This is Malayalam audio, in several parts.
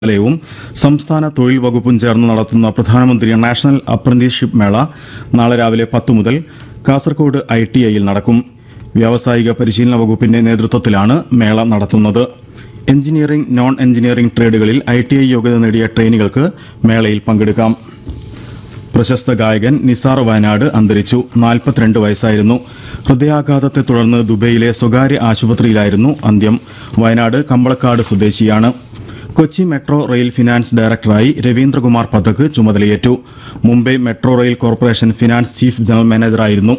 മന്ത്രാലയവും സംസ്ഥാന തൊഴിൽ വകുപ്പും ചേർന്ന് നടത്തുന്ന പ്രധാനമന്ത്രി നാഷണൽ അപ്രന്റീസ്ഷിപ്പ് മേള നാളെ രാവിലെ പത്ത് മുതൽ കാസർകോട് ഐ ടി ഐയിൽ നടക്കും വ്യാവസായിക പരിശീലന വകുപ്പിന്റെ നേതൃത്വത്തിലാണ് മേള നടത്തുന്നത് എഞ്ചിനീയറിംഗ് നോൺ എഞ്ചിനീയറിംഗ് ട്രേഡുകളിൽ ഐ ടി ഐ യോഗ്യത നേടിയ ട്രെയിനികൾക്ക് മേളയിൽ പങ്കെടുക്കാം പ്രശസ്ത ഗായകൻ നിസാർ വയനാട് അന്തരിച്ചു നാൽപ്പത്തിരണ്ട് വയസ്സായിരുന്നു ഹൃദയാഘാതത്തെ തുടർന്ന് ദുബൈയിലെ സ്വകാര്യ ആശുപത്രിയിലായിരുന്നു അന്ത്യം വയനാട് കമ്പളക്കാട് സ്വദേശിയാണ് കൊച്ചി മെട്രോ റെയിൽ ഫിനാൻസ് ഡയറക്ടറായി രവീന്ദ്രകുമാർ പഥക് ചുമതലയേറ്റു Mumbai metro rail corporation finance chief general മാനേജറായിരുന്നു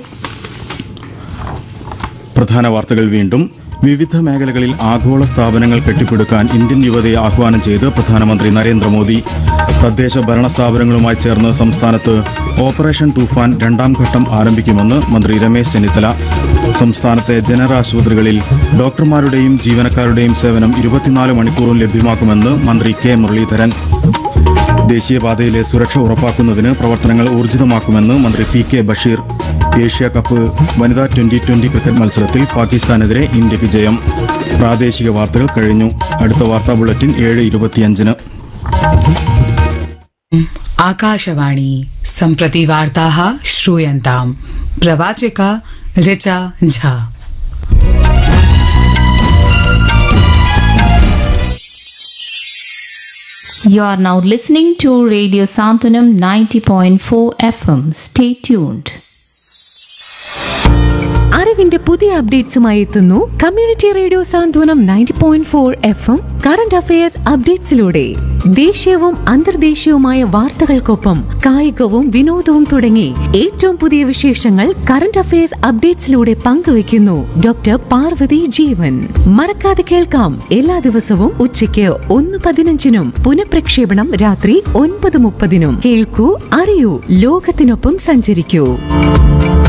പ്രധാന വാർത്തകൾ വീണ്ടും വിവിധ മേഖലകളിൽ ആഗോള സ്ഥാപനങ്ങൾ കെട്ടിപ്പടുക്കാൻ ഇന്ത്യൻ യുവതയെ ആഹ്വാനം ചെയ്ത് പ്രധാനമന്ത്രി നരേന്ദ്രമോദി തദ്ദേശ ഭരണ സ്ഥാപനങ്ങളുമായി ചേർന്ന് സംസ്ഥാനത്ത് ഓപ്പറേഷൻ തൂഫാൻ രണ്ടാം ഘട്ടം ആരംഭിക്കുമെന്ന് മന്ത്രി രമേശ് ചെന്നിത്തല സംസ്ഥാനത്തെ ജനറൽ ആശുപത്രികളിൽ ഡോക്ടർമാരുടെയും ജീവനക്കാരുടെയും സേവനം ഇരുപത്തിനാല് മണിക്കൂറും ലഭ്യമാക്കുമെന്ന് മന്ത്രി കെ മുരളീധരൻ ദേശീയപാതയിലെ സുരക്ഷ ഉറപ്പാക്കുന്നതിന് പ്രവർത്തനങ്ങൾ ഊർജിതമാക്കുമെന്ന് മന്ത്രി P K Basheer Asia cup വനിതാ ട്വന്റി ട്വന്റി ക്രിക്കറ്റ് മത്സരത്തിൽ പാകിസ്ഥാനെതിരെ ഇന്ത്യക്ക് ജയം പ്രാദേശിക വാർത്തകൾ കഴിഞ്ഞു അടുത്ത വാർത്താ ബുള്ളറ്റിൻ ഏഴ് ഇരുപത്തിയഞ്ചിന് आकाशवाणी सम्प्रति वार्ताः श्रूयन्ताम् प्रवाचिका Richa Jha You are now listening to Radio Santanam 90.4 FM. Stay tuned. അറിവിന്റെ പുതിയ അപ്ഡേറ്റ്സുമായി എത്തുന്നു community radio Santhwanam ninety point four F M current affairs അപ്ഡേറ്റ്സിലൂടെ ദേശീയവും അന്തർദേശീയവുമായ വാർത്തകൾക്കൊപ്പം കായികവും വിനോദവും തുടങ്ങി ഏറ്റവും പുതിയ വിശേഷങ്ങൾ കറന്റ് അഫയേഴ്സ് അപ്ഡേറ്റ്സിലൂടെ പങ്കുവയ്ക്കുന്നു ഡോക്ടർ പാർവതി ജീവൻ മറക്കാതെ കേൾക്കാം എല്ലാ ദിവസവും ഉച്ചയ്ക്ക് ഒന്ന് പതിനഞ്ചിനും പുനഃപ്രക്ഷേപണം രാത്രി ഒൻപത് മുപ്പതിനും കേൾക്കൂ അറിയൂ ലോകത്തിനൊപ്പം സഞ്ചരിക്കൂ